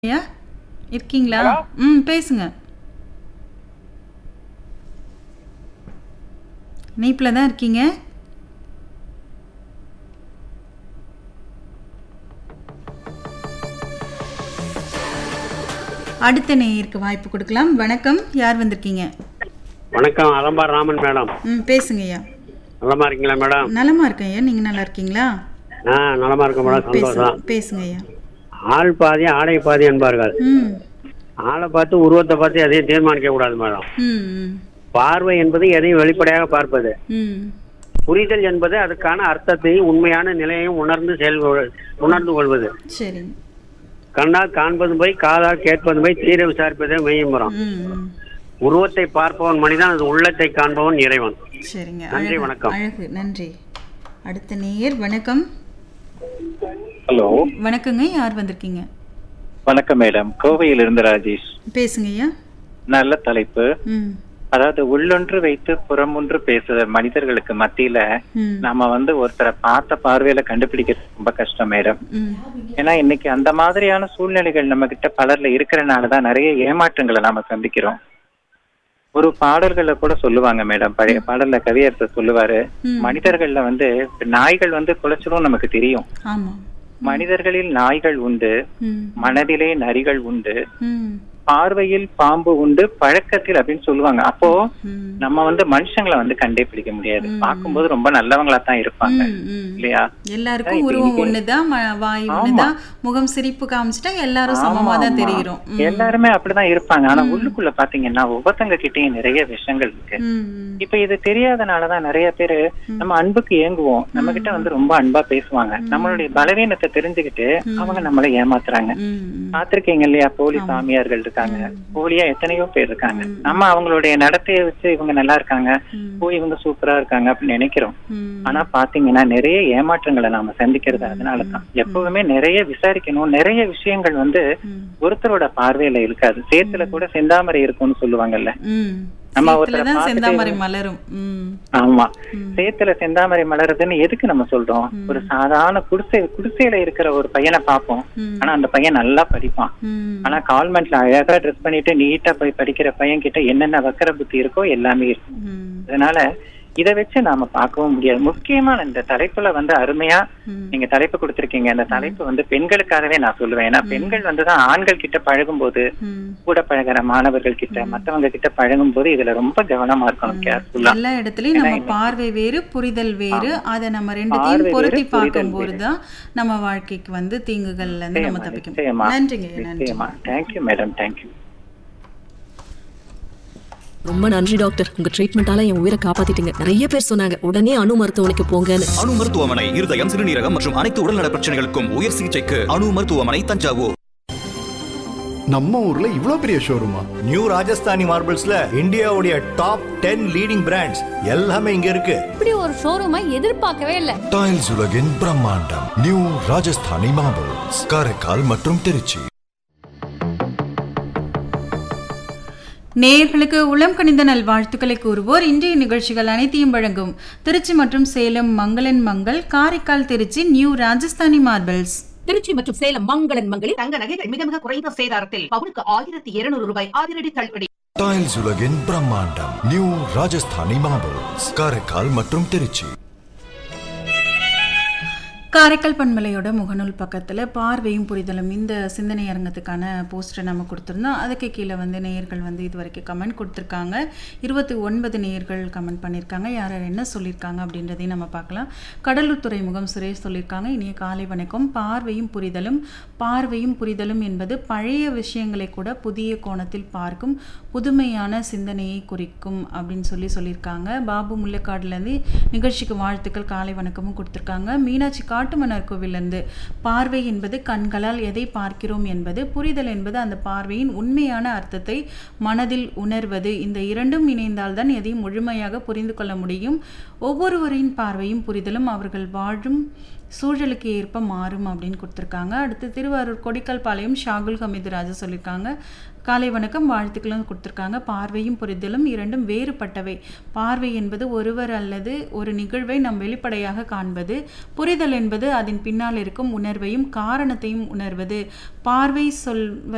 ஐயா இருக்கீங்களா ஹலோ? ம் பேசுங்க இணைப்பில் தான் இருக்கீங்க அடுத்த நேயருக்கு வாய்ப்பு கொடுக்கலாம் வணக்கம் யார் வந்திருக்கீங்க வணக்கம் அலம்பார் ராமன் மேடம் ம் பேசுங்க ஐயா நலமா இருக்கீங்களா மேடம் நலமா இருக்கேன் ஐயா நீங்கள் நல்லா இருக்கீங்களா ஆ நலமா இருக்கேன் மேடம் பேசுங்க சந்தோஷம் பேசுங்க ஐயா ஆள் பாதி ஆடை பாதி என்பார்கள் ம் ஆளை பார்த்து உருவத்தை பார்த்து எதையும் தீர்மானிக்க கூடாது மேடம் ம் ம் பார்வை என்பது எதையும் வெளிப்படையாக பார்ப்பது ம் புரிதல் என்பது அதுக்கான அர்த்தத்தையும் உண்மையான நிலையையும் உணர்ந்து செயல் உணர்ந்து கொள்வது சரிங்க கண்ணால் காண்பதும் போய் காதால் கேட்பதும் போய் தீர விசாரிப்பதே மெய்யும்புறம் ம் ம் உருவத்தை பார்ப்பவன் மனிதன் அது உள்ளத்தை காண்பவன் இறைவன் சரிங்க நன்றி, அழகு, வணக்கம். அழகு நன்றி அடுத்த நேயர் வணக்கம் ஹலோ வணக்கங்க யார் வந்திருக்கீங்க வணக்கம் மேடம் கோவையிலிருந்து ராஜேஷ் பேசுங்க ஐயா நல்ல தலைப்பு ம் அதாவது உள்ளொன்று வைத்து புறமொன்று பேசுற மனிதர்களுக்கு மத்தியில ம் நாம வந்து ஒருத்தரை பார்த்த பார்வையில கண்டுபிடிக்கிறது ரொம்ப கஷ்டம் மேடம் ம் ஏன்னா இன்னைக்கு அந்த மாதிரியான சூழ்நிலைகள் நம்ம கிட்ட பலர்ல இருக்கிறனாலதான் நிறைய ஏமாற்றங்களை நாம சந்திக்கிறோம் ஒரு பாடல்கள்ல கூட சொல்லுவாங்க மேடம் பழைய பாடல்ல கவியரசர் சொல்லுவாரு ம். மனிதர்கள்ல வந்து நாய்கள் வந்து குலைச்சிரும் நமக்கு தெரியும் ஆமாம் மனிதர்களில் நாய்கள் உண்டு ம் மனதிலே நரிகள் உண்டு ம் பார்வையில் பாம்பு உண்டு பழக்கத்தில் அப்படின்னு சொல்லுவாங்க அப்போ ம் நம்ம வந்து மனுஷங்களை வந்து கண்டே பிடிக்க முடியாது ம். பார்க்கும்போது ரொம்ப நல்லவங்களா தான் இருப்பாங்க ம், ம். இல்லையா எல்லாருக்கும் இப்ப உருவம் இன்னைக்கு- ஒண்ணுதான் ம- வாய் ஒண்ணுதான் முகம் சிரிப்பு காமிச்சிட்டா எல்லாரும் சமமா தான் ஆமா. தெரிகிறோம் ம். எல்லாருமே அப்படிதான் இருப்பாங்க ஆனா உள்ளுக்குள்ள பாத்தீங்கன்னா ஒவ்வொருத்தங்க கிட்டயும் நிறைய விஷயங்கள் இருக்கு ம், ம். இப்ப இது தெரியாதனாலதான் நிறைய பேரு நம்ம அன்புக்கு ஏங்குவோம் நம்ம கிட்ட வந்து ரொம்ப அன்பா பேசுவாங்க நம்மளுடைய பலவீனத்தை தெரிஞ்சுக்கிட்டு அவங்க நம்மளை ஏமாத்துறாங்க ம், ம். பாத்திருக்கீங்க இல்லையா போலி சாமியார்கள் இருக்காங்க போலியா எத்தனையோ பேர் இருக்காங்க நம்ம அவங்களுடைய நடத்தையை வச்சு இவங்க நல்லா இருக்காங்க ம். ஓ இவங்க சூப்பரா இருக்காங்க அப்படின்னு நினைக்கிறோம் ம். ஆனா பாத்தீங்கன்னா நிறைய ஏமாற்றங்களை நாம சந்திக்கிறது அதனாலதான் எப்பவுமே நிறைய விசாரிக்கணும் நிறைய விஷயங்கள் வந்து ம். ஒருத்தரோட பார்வையில இருக்காது சேத்துல கூட செந்தாமரை இருக்கும்னு சொல்லுவாங்கல்ல ம். நம்ம சேத்துல ஒருத்தரை தான் பார்த்துட்டு செந்தாமரை மலரும் ம். ஆமா ம். சேத்துல செந்தாமரை மலருதுன்னு எதுக்கு நம்ம சொல்றோம் ஒரு சாதாரண குடிசை குடிசையில இருக்கிற ஒரு பையனை பார்ப்போம் ம். ஆனா அந்த பையன் நல்லா படிப்பான் ம். ஆனா கால்மெண்ட்ல அழகா ட்ரெஸ் பண்ணிட்டு நீட்டா போய் படிக்கிற பையன் கிட்ட என்னென்ன வக்கர புத்தி இருக்கோ எல்லாமே இருக்கும் ம். அதனால இத வச்சு நாம பார்க்கவும் முடியாது முக்கியமான இந்த தலைப்புல வந்து அருமையா ம். நீங்க தலைப்பு கொடுத்திருக்கீங்க அந்த தலைப்பு வந்து பெண்களுக்காகவே நான் சொல்லுவேன் ஏன்னா பெண்கள் வந்துதான் ஆண்கள் கிட்ட பழகும் போது ம். கூட பழகுற மாணவர்கள் கிட்ட மத்தவங்க கிட்ட பழகும் போது இதுல ரொம்ப கவனமா இருக்கணும் கேர்ஃபுல்லா எல்லா இடத்துலயும் நம்ம பார்வை வேறு புரிதல் வேறு அதை நம்ம ரெண்டுத்தையும் பார்வை வேறு, பொருத்தி புரிதல் பார்க்கும்போது தான் நம்ம வாழ்க்கைக்கு வந்து தீங்குகள்ல இருந்து நம்ம தப்பிக்க நிச்சயமா முடியும் நன்றிங்க நன்றி நிச்சயமா தேங்க்யூ மேடம் தேங்க்யூ ரொம்ப நன்றி டாக்டர் உங்க ட்ரீட்மெண்டால என் உயிரை காப்பாத்திட்டீங்க நிறைய பேர் சொன்னாங்க உடனே அணு மருத்துவமனைக்கு போங்கன்னு அணு மருத்துவமனை இருதயம் சிறுநீரகம் மற்றும் அனைத்து உடல்நல பிரச்சனைகளுக்கும் உயர் சிகிச்சைக்கு அணு மருத்துவமனை தஞ்சாவூர் நம்ம ஊர்ல இவ்ளோ பெரிய ஷோரூமா நியூ ராஜஸ்தானி மார்பிள்ஸ்ல இந்தியாவுடைய டாப் டென் லீடிங் பிராண்ட்ஸ் எல்லாமே இங்க இருக்கு இப்படி ஒரு ஷோரூமை எதிர்பார்க்கவே இல்லை டைல்ஸ் உலகின் பிரம்மாண்டம் நியூ ராஜஸ்தானி மார்பிள்ஸ் காரைக்கால் மற்றும் திருச்சி நேயர்களுக்கு உளம் கணிந்த நல்வாழ்த்துக்களை கூறுவோர் இன்றைய நிகழ்ச்சிகள் அனைத்தையும் வழங்கும் திருச்சி மற்றும் சேலம் மங்களன் மங்கள் காரைக்கால் திருச்சி நியூ ராஜஸ்தானி மார்பிள்ஸ் திருச்சி மற்றும் சேலம் மங்களன் மங்களில் தங்க நகைகள் மிக மிக குறைந்த சேதாரத்தில் பவுனுக்கு ஆயிரத்தி இருநூறு ரூபாய் அதிரடி தள்ளுபடி டைல்ஸ் உலகின் பிரம்மாண்டம் நியூ ராஜஸ்தானி மார்பிள்ஸ் காரைக்கால் மற்றும் திருச்சி காரைக்கால் பண்பலையோட முகநூல் பக்கத்தில் பார்வையும் புரிதலும் இந்த சிந்தனை அரங்கத்துக்கான போஸ்டரை நம்ம கொடுத்துருந்தோம் அதுக்கு கீழே வந்து நேயர்கள் வந்து இது வரைக்கும் கமெண்ட் கொடுத்துருக்காங்க இருபத்தி ஒன்பது நேயர்கள் கமெண்ட் பண்ணியிருக்காங்க யார் யார் என்ன சொல்லியிருக்காங்க அப்படின்றதையும் நம்ம பார்க்கலாம் கடலூர் துறைமுகம் சுரேஷ் சொல்லியிருக்காங்க இனிய காலை வணக்கம் பார்வையும் புரிதலும் பார்வையும் புரிதலும் என்பது பழைய விஷயங்களை கூட புதிய கோணத்தில் பார்க்கும் புதுமையான சிந்தனையை குறிக்கும் அப்படின்னு சொல்லி சொல்லியிருக்காங்க பாபு முல்லைக்காடுலேருந்து நிகழ்ச்சிக்கு வாழ்த்துக்கள் காலை வணக்கமும் கொடுத்துருக்காங்க மீனாட்சி காட்டுமன்னார் கோவிலேருந்து பார்வை என்பது கண்களால் எதை பார்க்கிறோம் என்பது புரிதல் என்பது அந்த பார்வையின் உண்மையான அர்த்தத்தை மனதில் உணர்வது இந்த இரண்டும் இணைந்தால்தான் எதையும் முழுமையாக புரிந்து கொள்ள முடியும் ஒவ்வொருவரின் பார்வையும் புரிதலும் அவர்கள் வாழும் சூழலுக்கு ஏற்ப மாறும் அப்படின்னு கொடுத்துருக்காங்க அடுத்து திருவாரூர் கொடிக்கல் பாளையம் ஷாகுல் ஹமீது ராஜா சொல்லியிருக்காங்க காலை வணக்கம் வாழ்த்துக்களும் கொடுத்துருக்காங்க பார்வையும் புரிதலும் இரண்டும் வேறுபட்டவை பார்வை என்பது ஒருவர் அல்லது ஒரு நிகழ்வை நாம் வெளிப்படையாக காண்பது புரிதல் என்பது அதன் பின்னால் இருக்கும் உணர்வையும் காரணத்தையும் உணர்வது பார்வை சொல்